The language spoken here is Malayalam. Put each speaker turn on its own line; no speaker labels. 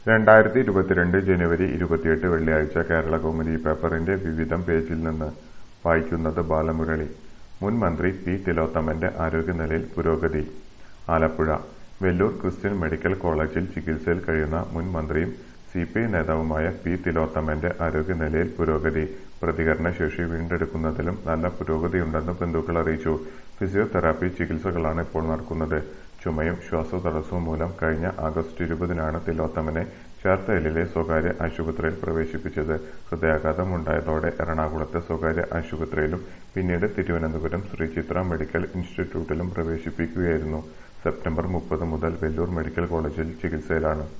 രണ്ടായിരത്തി ഇരുപത്തിരണ്ട് ജനുവരി ഇരുപത്തിയെട്ട് വെള്ളിയാഴ്ച കേരളകൗമുദി പേപ്പറിന്റെ വിവിധം പേജിൽ നിന്ന് വായിക്കുന്നത് ബാലമുരളി മുൻ മന്ത്രി പി തിലോത്തമന്റെ ആരോഗ്യനിലയിൽ പുരോഗതി ആലപ്പുഴ വെല്ലൂർ ക്രിസ്ത്യൻ മെഡിക്കൽ കോളേജിൽ ചികിത്സയിൽ കഴിയുന്ന മുൻ മന്ത്രിയും സിപിഐ നേതാവുമായ പി തിലോത്തമന്റെ ആരോഗ്യനിലയിൽ പുരോഗതി പ്രതികരണശേഷി വീണ്ടെടുക്കുന്നതിലും നല്ല പുരോഗതിയുണ്ടെന്ന് ബന്ധുക്കൾ അറിയിച്ചു ഫിസിയോതെറാപ്പി ചികിത്സകളാണ് ഇപ്പോൾ നടക്കുന്നത് ചുമയും ശ്വാസതടസ്സവും മൂലം കഴിഞ്ഞ ആഗസ്റ്റ് ഇരുപതിനാണ് തിലോത്തമനെ ചേർത്തലയിലെ സ്വകാര്യ ആശുപത്രിയിൽ പ്രവേശിപ്പിച്ചത് ഹൃദയാഘാതമുണ്ടായതോടെ എറണാകുളത്തെ സ്വകാര്യ ആശുപത്രിയിലും പിന്നീട് തിരുവനന്തപുരം ശ്രീചിത്ര മെഡിക്കൽ ഇൻസ്റ്റിറ്റ്യൂട്ടിലും പ്രവേശിപ്പിക്കുകയായിരുന്നു സെപ്റ്റംബർ മുപ്പത് മുതൽ വെല്ലൂർ മെഡിക്കൽ കോളേജിൽ ചികിത്സയിലാണ്